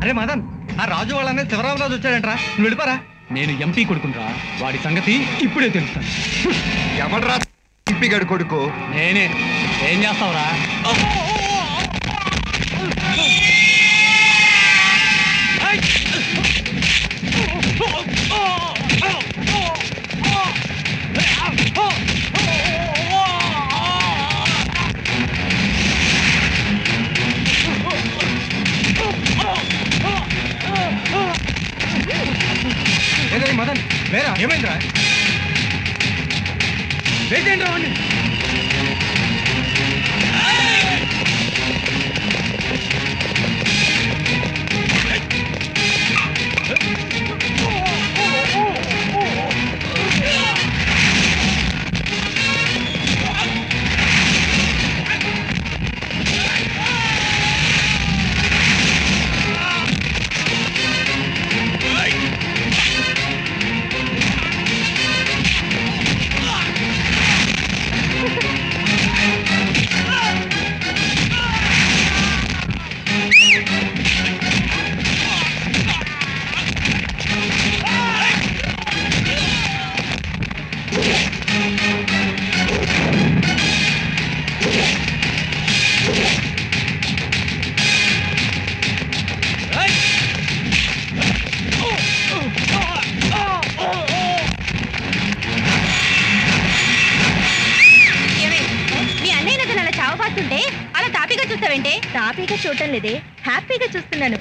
అరే మదన్ ఆ రాజు వాళ్ళనే శివరామరాజు వచ్చాడంట్రా నువ్వు వెళ్ళిపోరా నేను ఎంపీ కొడుకుంటా వాడి సంగతి ఇప్పుడే తెలుస్తాను ఎవడ్రా ఎంపీగాడి కొడుకు నేనే ఏం చేస్తావురా ఏదే మదన్ వేరా ఏమైందిరా వేసేయండి రా వాడిని. మీ అన్నయ్య నన్ను అలా చావబాస్తుంటే అలా తాపీగా చూస్తావేంటే తాపీగా చూడటం లేదే హ్యాపీగా చూస్తున్నాను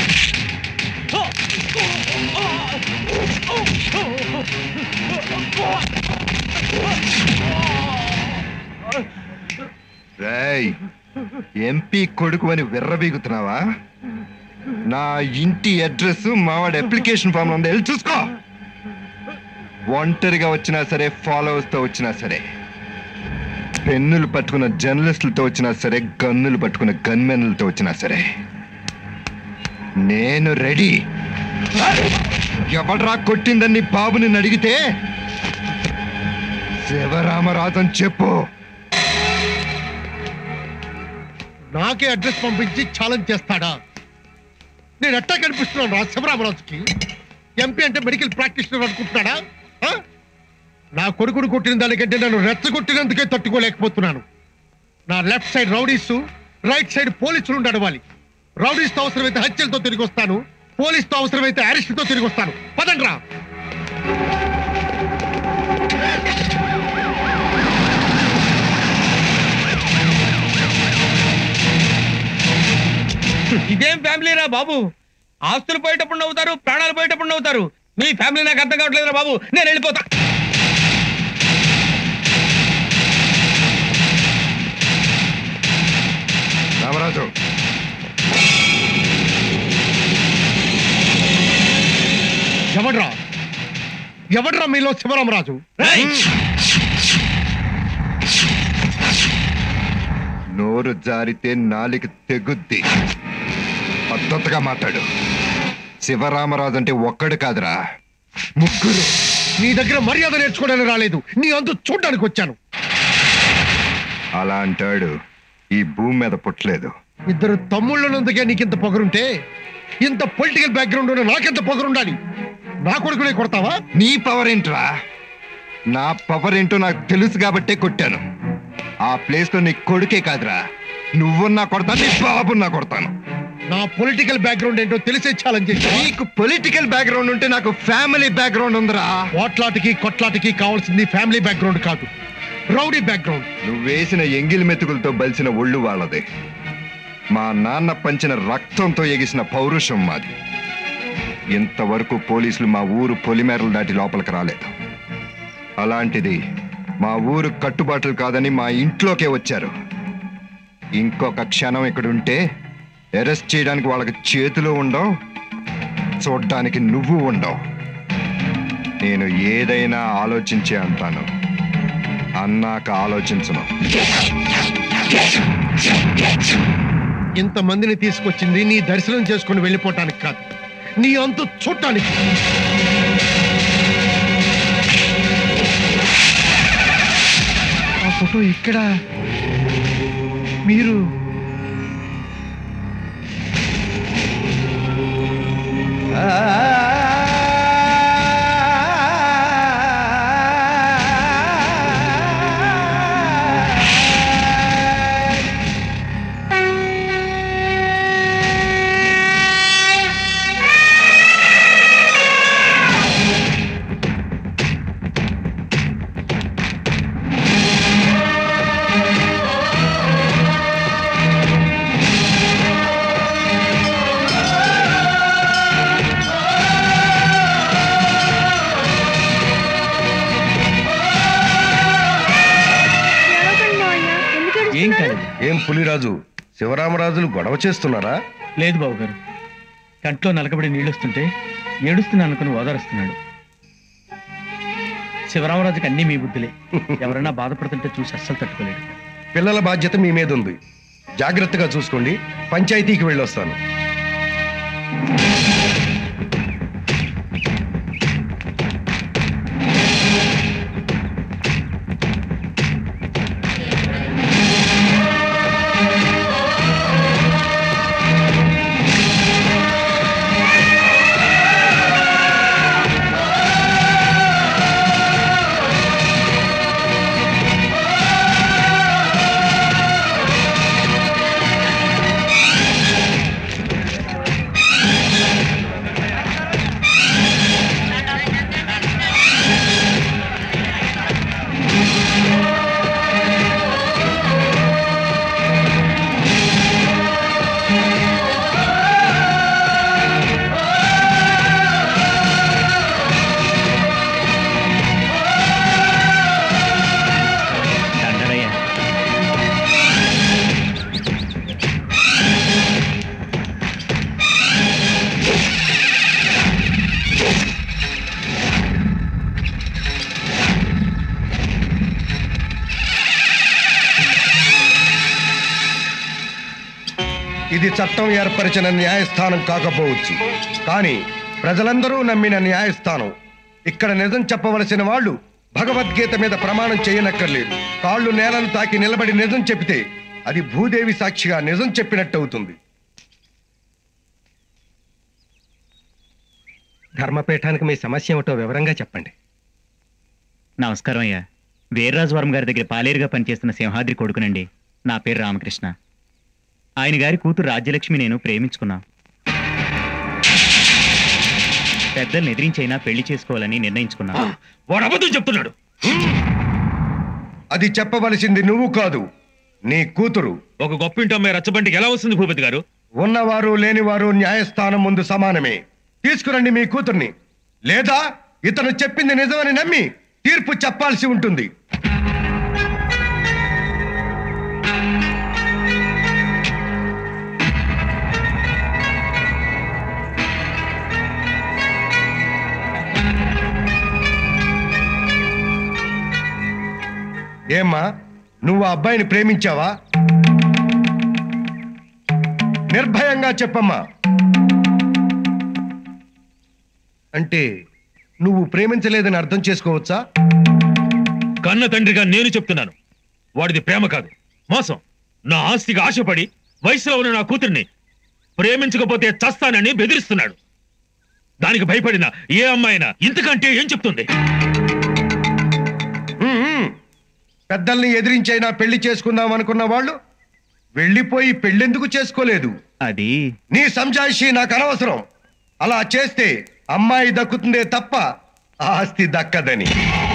రేయ్ ఎంపీ కొడుకు అని విర్రబీగుతున్నావా నా ఇంటి అడ్రస్ మావాడి అప్లికేషన్ ఫామ్ ఉంది వెళ్ళి చూసుకో ఒంటరిగా వచ్చినా సరే ఫాలోవర్స్ తో వచ్చినా సరే పెన్నులు పట్టుకున్న జర్నలిస్టులతో వచ్చినా సరే గన్నులు పట్టుకున్న గన్మెన్లతో వచ్చినా సరే నేను రెడీ ఎవడ్రా కొట్టిందని బాబుని అడిగితే శివరామరాజు అని చెప్పు నాకే అడ్రస్ పంపించి ఛాలెంజ్ చేస్తాడా నేను ఎట్టా కనిపిస్తున్నాను రా శివరామరాజుకి ఎంపీ అంటే మెడికల్ ప్రాక్టీషనర్ అనుకుంటున్నాడా ఆ? నా కొడుకుడు కొట్టిన దానికంటే నన్ను రెచ్చగొట్టినందుకే తట్టుకోలేకపోతున్నాను నా left side rowdies right side పోలీసులు నడవాలి రౌడీస్తో అవసరమైతే హత్యలతో తిరిగి వస్తాను పోలీస్తో అవసరమైతే అరెస్ట్తో తిరిగి వస్తాను పదండ్రా ఇదేం ఫ్యామిలీ రా బాబు ఆస్తులు పోయేటప్పుడు నవ్వుతారు ప్రాణాలు పోయేటప్పుడు నవ్వుతారు మీ ఫ్యామిలీ నాకు అర్థం కావట్లేదురా బాబు నేను వెళ్ళిపోతా రామరాజు ఎవడ్రా ఎవడ్రా మీలో శివరామరాజు నోరు జారితే నాలిక తెగుద్ది పద్ధతిగా మాట్లాడు శివరామరాజు అంటే ఒక్కడు కాదురా ముగ్గురు నీ దగ్గర మర్యాద నేర్చుకోవడానికి రాలేదు నీ అంతు చూడడానికి వచ్చాను అలా అంటాడు ఈ భూమి మీద పుట్టలేదు ఇద్దరు తమ్ముళ్ళనందుకే నీకింత పొగరుంటే ఇంత పొలిటికల్ బ్యాక్గ్రౌండ్ ఉన్న నాకెంత పొగరుండాలి నా కొడుకునే కొడతావా నీ పవర్ ఏంట్రా నా పవర్ ఏంటో నాకు తెలుసు కాబట్టే కొట్టాను ఆ ప్లేస్ లో నీ కొడుకే కాదురా నువ్వున్నా కొడతాను నీ బాబున్నా కొడతాను నా పొలిటికల్ బ్యాక్గ్రౌండ్ ఏంటో తెలిసే ఛాలెంజ్ చేశావా నీకు పొలిటికల్ బ్యాక్గ్రౌండ్ ఉంటే నాకు ఫ్యామిలీ బ్యాక్గ్రౌండ్ ఉందిరా పోట్లాటికి కొట్లాటికి కావాల్సింది ఫ్యామిలీ బ్యాక్గ్రౌండ్ కాదు రౌడీ బ్యాక్గ్రౌండ్ నువ్వు వేసిన ఎంగిలి మెతుకులతో బలిసిన ఒళ్ళు వాళ్ళదే మా నాన్న పంచిన రక్తంతో ఎగిసిన పౌరుషం మాది ఇంతవరకు పోలీసులు మా ఊరు పొలిమేరలు దాటి లోపలికి రాలేదు అలాంటిది మా ఊరు కట్టుబాట్లు కాదని మా ఇంట్లోకే వచ్చారు ఇంకొక క్షణం ఇక్కడ ఉంటే అరెస్ట్ చేయడానికి వాళ్ళకి చేతులు ఉండవు చూడ్డానికి నువ్వు ఉండవు నేను ఏదైనా ఆలోచించే అంటాను అన్నాక ఆలోచించను ఇంతమందిని తీసుకొచ్చింది నీ దర్శనం చేసుకుని వెళ్ళిపోవటానికి కాదు నీ అంతు చూడటానికి ఆ ఫోటో ఇక్కడ మీరు పులిరాజు శివరామరాజులు గొడవ చేస్తున్నారా లేదు బాబు గారు కంట్లో నలకబడి నీళ్ళొస్తుంటే ఏడుస్తున్నాను అనుకుని ఓదారుస్తున్నాడు శివరామరాజుకి అన్నీ మీ బుద్ధులే ఎవరైనా బాధపడుతుంటే చూసి అస్సలు తట్టుకోలేడు పిల్లల బాధ్యత మీ మీద ఉంది జాగ్రత్తగా చూసుకోండి పంచాయతీకి వెళ్ళొస్తాను దండరయ్య ఇది చట్టం ఏర్పరిచిన న్యాయస్థానం కాకపోవచ్చు కానీ ప్రజలందరూ నమ్మిన న్యాయస్థానం ఇక్కడ నిజం చెప్పవలసిన వాళ్ళు భగవద్గీత మీద ప్రమాణం చేయనక్కర్లేదు కాళ్ళు నేలను తాకి నిలబడి నిజం చెబితే అది భూదేవి సాక్షిగా నిజం చెప్పినట్టు అవుతుంది ధర్మపీఠానికి మీ సమస్య ఏమిటో వివరంగా చెప్పండి నమస్కారం అయ్యా వీర్రాజవరం గారి దగ్గర పాలేరుగా పనిచేస్తున్న సింహాద్రి కొడుకునండి నా పేరు రామకృష్ణ ఆయన గారి కూతురు రాజ్యలక్ష్మి నేను ప్రేమించుకున్నా పెద్దల్ని ఎదిరించైనా పెళ్లి చేసుకోవాలని నిర్ణయించుకున్నా వాడు అబద్ధం చెప్తున్నాడు అది చెప్పవలసింది నువ్వు కాదు నీ కూతురు ఒక గొప్పింటి అమ్మాయి రచ్చబంటికి ఎలా వస్తుంది భూపతి గారు ఉన్నవారు లేనివారు న్యాయస్థానం ముందు సమానమే తీసుకురండి మీ కూతుర్ని లేదా ఇతను చెప్పింది నిజమని నమ్మి తీర్పు చెప్పాల్సి ఉంటుంది ఏమ్మా నువ్వు ఆ అబ్బాయిని ప్రేమించావా నిర్భయంగా చెప్పమ్మా అంటే నువ్వు ప్రేమించలేదని అర్థం చేసుకోవచ్చా కన్న తండ్రిగా నేను చెప్తున్నాను వాడిది ప్రేమ కాదు మోసం నా ఆస్తికి ఆశపడి వయసులో ఉన్న నా కూతుర్ని ప్రేమించకపోతే చస్తానని బెదిరిస్తున్నాడు దానికి భయపడిన ఏ అమ్మాయినా ఇంతకంటే ఏం చెప్తుంది ఉమ్మ్. పెద్దల్ని ఎదిరించైనా పెళ్లి చేసుకుందాం అనుకున్న వాళ్ళు వెళ్ళిపోయి పెళ్ళెందుకు చేసుకోలేదు అది నీ సంజాయిషి నాకు అనవసరం అలా చేస్తే అమ్మాయి దక్కుతుందే తప్ప ఆస్తి దక్కదని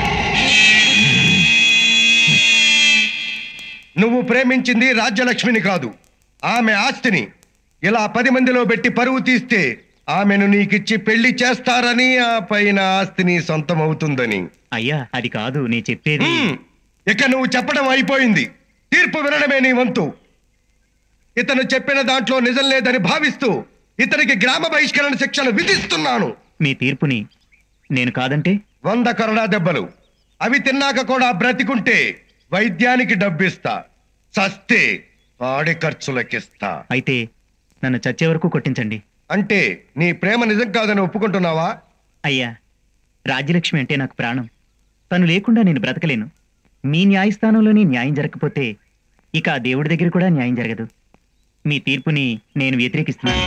నువ్వు ప్రేమించింది రాజ్యలక్ష్మిని కాదు ఆమె ఆస్తిని ఇలా పది మందిలో పెట్టి పరువు తీస్తే ఆమెను నీకిచ్చి పెళ్లి చేస్తారని ఆ పైన ఆస్తిని సొంతం అవుతుందని అయ్యా అది కాదు నీ చెప్పేది హ్మ్. ఇక నువ్వు చెప్పడం అయిపోయింది తీర్పు వినడమే నీ వంతు ఇతను చెప్పిన దాంట్లో నిజం లేదని భావిస్తూ ఇతనికి గ్రామ బహిష్కరణ శిక్షను విధిస్తున్నాను మీ తీర్పుని నేను కాదంటే వంద కరోనా దెబ్బలు అవి తిన్నాక కూడా బ్రతికుంటే వైద్యానికి డబ్బిస్తా చస్తే పాడి ఖర్చులకిస్తా అయితే నన్ను చచ్చే వరకు కొట్టించండి అంటే నీ ప్రేమ నిజం కాదని ఒప్పుకుంటున్నావా అయ్యా రాజ్యలక్ష్మి అంటే నాకు ప్రాణం తను లేకుండా నేను బ్రతకలేను మీ న్యాయస్థానంలోనే న్యాయం జరగకపోతే ఇక ఆ దేవుడి దగ్గర కూడా న్యాయం జరగదు మీ తీర్పుని నేను వ్యతిరేకిస్తున్నాను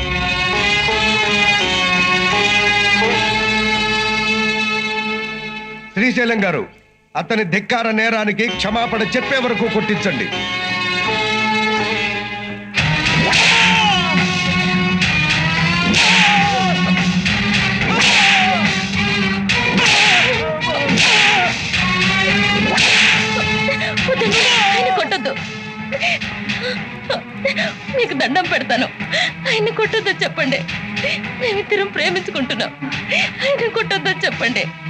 శ్రీశైలం గారు అతని ధిక్కార నేరానికి క్షమాపణ చెప్పే వరకు కొట్టించండి వద్దండి, ఆయన కొట్టొద్దు మీకు దండం పెడతాను ఆయన కొట్టొద్దు చెప్పండి మేమిద్దరం ప్రేమించుకుంటున్నాం ఆయన కొట్టొద్దు చెప్పండి